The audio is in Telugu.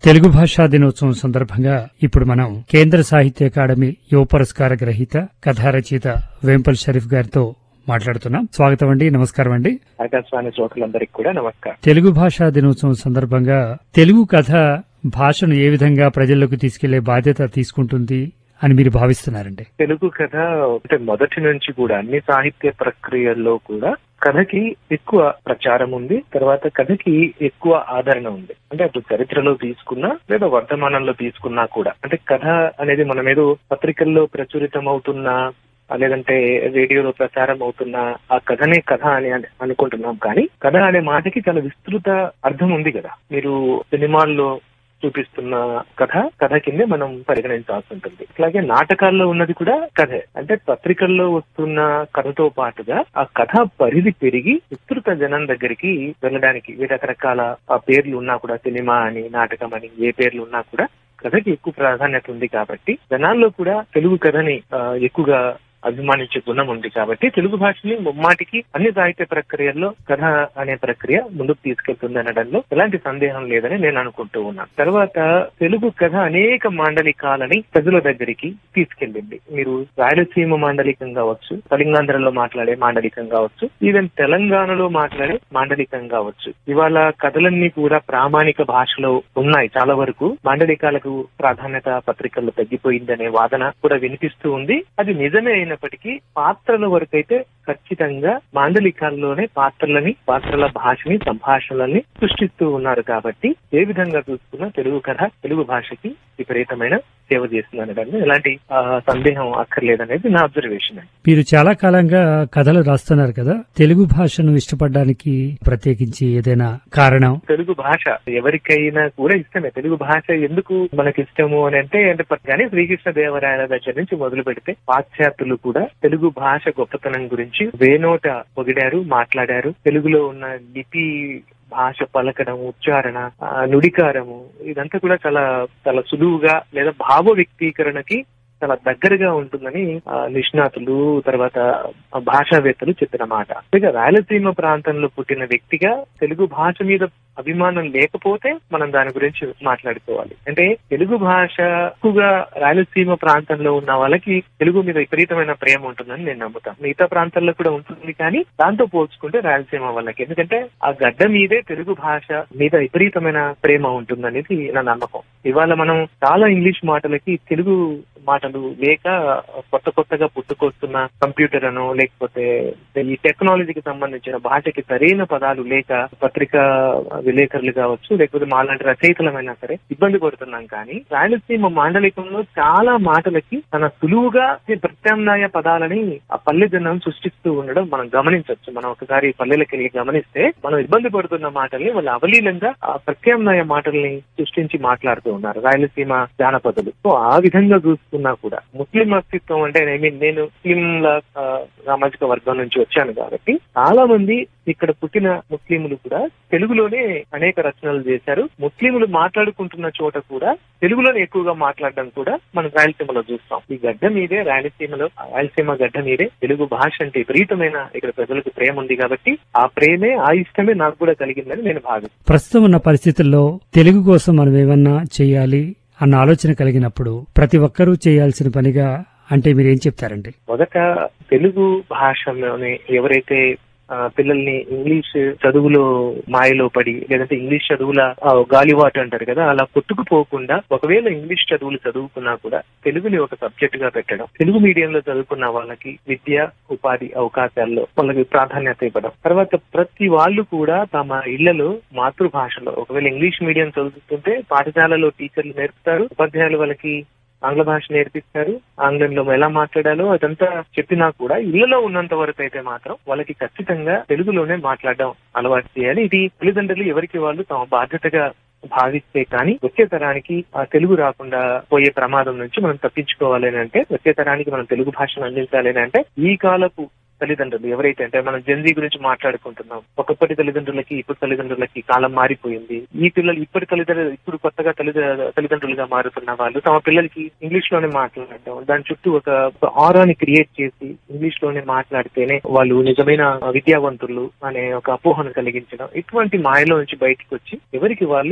తెలుగు భాషా దినోత్సవం సందర్భంగా ఇప్పుడు మనం కేంద్ర సాహిత్య అకాడమీ యువ పురస్కార గ్రహీత కథా రచయిత వేంపల్ షరీఫ్ గారితో మాట్లాడుతున్నాం స్వాగతం అండి నమస్కారం అండి ఆకాశవాణి శ్రోతలందరికీ కూడా నమస్కారం తెలుగు భాషా దినోత్సవం సందర్భంగా తెలుగు కథ భాషను ఏ విధంగా ప్రజల్లోకి తీసుకెళ్లే బాధ్యత తీసుకుంటుంది అని మీరు భావిస్తున్నారండి తెలుగు కథ అంటే మొదటి నుంచి కూడా అన్ని సాహిత్య ప్రక్రియల్లో కూడా కథకి ఎక్కువ ప్రచారం ఉంది తర్వాత కథకి ఎక్కువ ఆదరణ ఉంది అంటే అటు చరిత్రలో తీసుకున్నా లేదా వర్తమానంలో తీసుకున్నా కూడా అంటే కథ అనేది మనం ఏదో పత్రికల్లో ప్రచురితం అవుతున్న లేదంటే రేడియోలో ప్రచారం అవుతున్న ఆ కథనే కథ అని అని అనుకుంటున్నాం కానీ కథ అనే మాటకి చాలా విస్తృత అర్థం ఉంది కదా మీరు సినిమాల్లో చూపిస్తున్న కథ కథ కిందే మనం పరిగణించాల్సి ఉంటుంది అలాగే నాటకాల్లో ఉన్నది కూడా కథే అంటే పత్రికల్లో వస్తున్న కథతో పాటుగా ఆ కథ పరిధి పెరిగి విస్తృత జనం దగ్గరికి వెళ్ళడానికి రకరకాల ఆ పేర్లు ఉన్నా కూడా సినిమా అని నాటకం అని ఏ పేర్లు ఉన్నా కూడా కథకి ఎక్కువ ప్రాధాన్యత ఉంది కాబట్టి జనాల్లో కూడా తెలుగు కథని ఆ, ఎక్కువగా అభిమానించే గుణం ఉంది కాబట్టి తెలుగు భాషని ముమ్మాటికి అన్ని సాహిత్య ప్రక్రియల్లో కథ అనే ప్రక్రియ ముందుకు తీసుకెళ్తుంది అనడంలో ఎలాంటి సందేహం లేదని నేను అనుకుంటూ ఉన్నాను తర్వాత తెలుగు కథ అనేక మాండలికాలని ప్రజల దగ్గరికి తీసుకెళ్ళింది మీరు రాయలసీమ మాండలికం కావచ్చు తెలంగాణలో మాట్లాడే మాండలికం కావచ్చు ఈవెన్ తెలంగాణలో మాట్లాడే మాండలికం కావచ్చు ఇవాళ కథలన్నీ కూడా ప్రామాణిక భాషలో ఉన్నాయి చాలా వరకు మాండలికాలకు ప్రాధాన్యత పత్రికల్లో తగ్గిపోయిందనే వాదన కూడా వినిపిస్తూ ఉంది అది నిజమే అయినప్పటికీ పాత్రల వరకైతే ఖచ్చితంగా మాండలికాల్లోనే పాత్రలని పాత్రల భాషని సంభాషణలని సృష్టిస్తూ ఉన్నారు కాబట్టి ఏ విధంగా చూసుకున్నా తెలుగు కథ తెలుగు భాషకి విపరీతమైన సేవ చేస్తుంది అనడానికి ఎలాంటి ఆ, సందేహం అక్కర్లేదనేది నా అబ్జర్వేషన్ అండి మీరు చాలా కాలంగా కథలు రాస్తున్నారు కదా తెలుగు భాషను ఇష్టపడడానికి ప్రత్యేకించి ఏదైనా కారణం తెలుగు భాష ఎవరికైనా కూడా ఇష్టమే తెలుగు భాష ఎందుకు మనకి ఇష్టము అని అంటే అంటే ప- కానీ శ్రీకృష్ణ దేవరాయల దగ్గర నుంచి మొదలు పెడితే పాశ్చాత్యులు కూడా తెలుగు భాష గొప్పతనం గురించి వేనోట పొగిడారు మాట్లాడారు తెలుగులో ఉన్న లిపి భాష పలకడం ఉచ్చారణ ఆ, నుడికారము ఇదంతా కూడా చాలా చాలా సులువుగా లేదా భావ వ్యక్తీకరణకి చాలా దగ్గరగా ఉంటుందని ఆ, నిష్ణాతులు తర్వాత ఆ, భాషావేత్తలు చెప్పిన మాట ఇక రాయలసీమ ప్రాంతంలో పుట్టిన వ్యక్తిగా తెలుగు భాష మీద అభిమానం లేకపోతే మనం దాని గురించి మాట్లాడుకోవాలి అంటే తెలుగు భాష ఎక్కువగా రాయలసీమ ప్రాంతంలో ఉన్న వాళ్ళకి తెలుగు మీద విపరీతమైన ప్రేమ ఉంటుందని నేను నమ్ముతాను మిగతా ప్రాంతాల్లో కూడా ఉంటుంది కానీ దాంతో పోల్చుకుంటే రాయలసీమ వాళ్ళకి ఎందుకంటే ఆ గడ్డ మీదే తెలుగు భాష మీద విపరీతమైన ప్రేమ ఉంటుందనేది నా నమ్మకం ఇవాళ మనం చాలా ఇంగ్లీష్ మాటలకి తెలుగు మాటలు లేక కొత్త కొత్తగా పుట్టుకొస్తున్న కంప్యూటర్ అనో లేకపోతే ఈ టెక్నాలజీకి సంబంధించిన భాషకి సరైన పదాలు లేక పత్రికా విలేకరులు కావచ్చు లేకపోతే మాలాంటి రచయితలమైనా సరే ఇబ్బంది పడుతున్నాం కానీ రాయలసీమ మాండలికంలో చాలా మాటలకి తన సులువుగా ఈ ప్రత్యామ్నాయ పదాలని ఆ పల్లె జనం సృష్టిస్తూ ఉండడం మనం గమనించవచ్చు మనం ఒకసారి పల్లెలకు వెళ్ళి గమనిస్తే మనం ఇబ్బంది పడుతున్న మాటల్ని వాళ్ళు అవలీలంగా ఆ ప్రత్యామ్నాయ మాటల్ని సృష్టించి మాట్లాడుతూ ఉన్నారు రాయలసీమ జానపదులు సో ఆ విధంగా చూసుకున్నా కూడా ముస్లిం అస్తిత్వం అంటే ఐ మీన్ నేను ముస్లింల ఆ, సామాజిక వర్గం నుంచి వచ్చాను కాబట్టి చాలా మంది ఇక్కడ పుట్టిన ముస్లింలు కూడా తెలుగులోనే అనేక రచనలు చేశారు ముస్లింలు మాట్లాడుకుంటున్న చోట కూడా తెలుగులోనే ఎక్కువగా మాట్లాడడం కూడా మనం రాయలసీమలో చూస్తాం ఈ గడ్డ మీదే రాయలసీమలో రాయలసీమ గడ్డ మీదే తెలుగు భాష అంటే విపరీతమైన ఇక్కడ ప్రజలకు ప్రేమ ఉంది కాబట్టి ఆ ప్రేమే ఆ ఇష్టమే నాకు కూడా కలిగిందని నేను భావిస్తాను ప్రస్తుతం ఉన్న పరిస్థితుల్లో తెలుగు కోసం మనం ఏమన్నా చేయాలి అన్న ఆలోచన కలిగినప్పుడు ప్రతి ఒక్కరూ చేయాల్సిన పనిగా అంటే మీరేం చెప్తారండి మొదట తెలుగు భాషలోనే ఎవరైతే ఆ, పిల్లల్ని ఇంగ్లీష్ చదువులో మాయలో పడి లేదంటే ఇంగ్లీష్ చదువుల ఆ, గాలివాటు అంటారు కదా అలా కొట్టుకుపోకుండా ఒకవేళ ఇంగ్లీష్ చదువులు చదువుకున్నా కూడా తెలుగుని ఒక సబ్జెక్ట్ గా పెట్టడం తెలుగు మీడియంలో చదువుకున్న వాళ్ళకి విద్య ఉపాధి అవకాశాల్లో వాళ్ళకి ప్రాధాన్యత ఇవ్వడం తర్వాత ప్రతి వాళ్ళు కూడా తమ ఇళ్లలో మాతృభాషలో ఒకవేళ ఇంగ్లీష్ మీడియం చదువుతుంటే పాఠశాలలో టీచర్లు నేర్పుతారు ఉపాధ్యాయులు వాళ్ళకి ఆంగ్ల భాష నేర్పిస్తారు ఆంగ్లంలో ఎలా మాట్లాడాలో అదంతా చెప్పినా కూడా ఇళ్లలో ఉన్నంత వరకు అయితే మాత్రం వాళ్ళకి ఖచ్చితంగా తెలుగులోనే మాట్లాడడం అలవాటు చేయాలి ఇది తల్లిదండ్రులు ఎవరికి వాళ్ళు తమ బాధ్యతగా భావిస్తే కానీ వచ్చే తరానికి ఆ తెలుగు రాకుండా పోయే ప్రమాదం నుంచి మనం తప్పించుకోవాలి అని అంటే వచ్చే తరానికి మనం తెలుగు భాషను అందించాలి అని అంటే ఈ కాలపు తల్లిదండ్రులు ఎవరైతే అంటే మనం జన్జీ గురించి మాట్లాడుకుంటున్నాం ఒకప్పటి తల్లిదండ్రులకి ఇప్పుడు తల్లిదండ్రులకి కాలం మారిపోయింది ఈ పిల్లలు ఇప్పటి తల్లిదండ్రులు ఇప్పుడు కొత్తగా తల్లిద తల్లిదండ్రులుగా మారుతున్న వాళ్ళు తమ పిల్లలకి ఇంగ్లీష్ లోనే మాట్లాడడం దాని చుట్టూ ఒక ఆరాని క్రియేట్ చేసి ఇంగ్లీష్ లోనే మాట్లాడితేనే వాళ్ళు నిజమైన విద్యావంతులు అనే ఒక అపోహను కలిగించడం ఇటువంటి మాయలో నుంచి బయటకు వచ్చి ఎవరికి వాళ్ళు